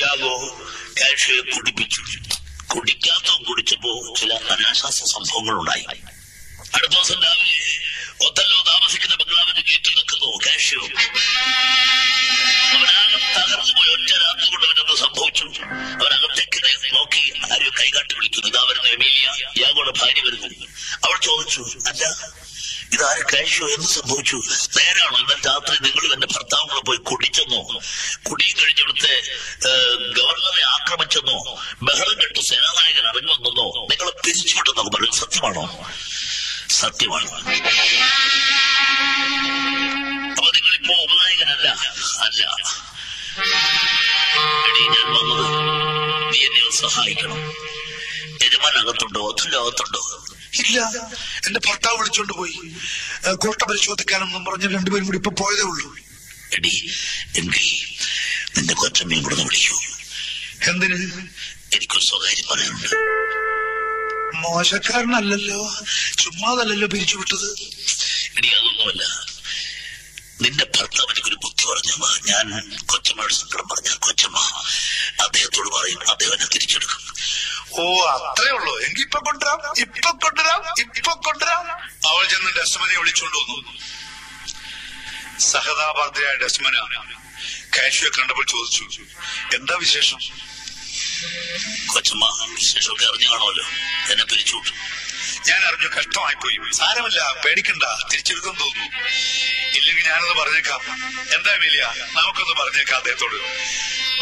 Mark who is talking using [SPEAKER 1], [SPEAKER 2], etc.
[SPEAKER 1] യാഗോ കാഷ്യയെ കുടിപ്പിച്ചു കുടിക്കാത്ത കുടിച്ചപ്പോ ചില അനാശാസ്യ സംഭവങ്ങൾ ഉണ്ടായി അടുത്ത ദിവസം രാവിലെ ഒത്തല്ലോ താമസിക്കുന്ന ബംഗ്ലാവിന്റെ ഗേറ്റിൽ നിൽക്കുന്നു കാഷ്യോ അവനാകെ തകർന്നു പോയി ഒറ്റ രാത്രി കൊണ്ട് അവനെന്ത് സംഭവിച്ചു അവനകത്തേക്ക് നോക്കി ആരും കൈകാട്ടി വിളിക്കുന്നു ഇതാ വരുന്നു എമീലിയ യാഗോടെ ഭാര്യ വരുന്നു അവൾ ചോദിച്ചു അല്ല ഇതാരെ കാഷ്യോ എന്ത് സംഭവിച്ചു നേരാണോ ഇന്നലെ രാത്രി നിങ്ങൾ എന്റെ ഭർത്താവിനെ പോയി കുടിച്ചെന്നോ കുടിയും കഴിഞ്ഞിടത്തെ ഗവർണറെ ആക്രമിച്ചെന്നോ ബഹളം കെട്ട് സേനാനായകൻ ഇറങ്ങി വന്നെന്നോ നിങ്ങളെ പിരിച്ചുവിട്ടെന്നൊക്കെ പറയും സത്യമാണോ സത്യമാണ് അപ്പൊ നിങ്ങളിപ്പോ ഉപനായകനല്ല അല്ല എടീ ഞാൻ വന്നത് നീ എന്നെ ഒന്ന് സഹായിക്കണം യജമാനകത്തുണ്ടോ അകത്തുണ്ടോ
[SPEAKER 2] ഇല്ല എന്റെ ഭർത്താവ് വിളിച്ചോണ്ട് പോയി ഏ, കോട്ട പരിശോധിക്കാനെന്നും പറഞ്ഞ് രണ്ടുപേരും കൂടി ഇപ്പൊ പോയതേ ഉള്ളൂ
[SPEAKER 1] എടി എങ്കിൽ നിന്റെ കൊച്ചമ്മയും കൂടെ ഒന്ന് വിളിക്കൂ
[SPEAKER 2] എന്തിന്
[SPEAKER 1] എനിക്കൊരു സ്വകാര്യം പറയാനുണ്ട്
[SPEAKER 2] മോശക്കാരനല്ലല്ലോ ചുമ്മാതല്ലല്ലോ പിരിച്ചുവിട്ടത്
[SPEAKER 1] എടി അതൊന്നുമല്ല നിന്റെ ഭർത്താവ് എനിക്കൊരു ബുദ്ധി പറഞ്ഞു ഞാൻ കൊച്ചമ്മയുടെ സങ്കടം പറഞ്ഞാൽ കൊച്ചമ്മ അദ്ദേഹത്തോട് പറയും അദ്ദേഹം എന്നെ തിരിച്ചെടുക്കും
[SPEAKER 2] ഓ അത്രേ ഉള്ളൂ എങ്കി ഇപ്പൊ കൊണ്ടുവരാം ഇപ്പൊ കൊണ്ടുവരാം ഇപ്പൊ കൊണ്ടുവരാം അവൾ ചെന്ന് ഡസ്മനെ വിളിച്ചോണ്ട് വന്നു സഹതാപാർദ്രയായ ഡസ്മന കാഷ്യെ കണ്ടപ്പോൾ ചോദിച്ചു എന്താ വിശേഷം
[SPEAKER 1] കൊച്ചമ്മ വിശേഷമൊക്കെ അറിഞ്ഞു കാണുമല്ലോ എന്നെ പിരിച്ചുവിട്ടു
[SPEAKER 2] ഞാൻ അറിഞ്ഞു കഷ്ടമായി പോയി സാരമില്ല പേടിക്കണ്ട തിരിച്ചെടുക്കും തോന്നുന്നു ഇല്ലെങ്കിൽ ഞാനൊന്ന് പറഞ്ഞേക്കാം എന്താ എമീലിയ നമുക്കൊന്ന് പറഞ്ഞേക്കാം അദ്ദേഹത്തോട്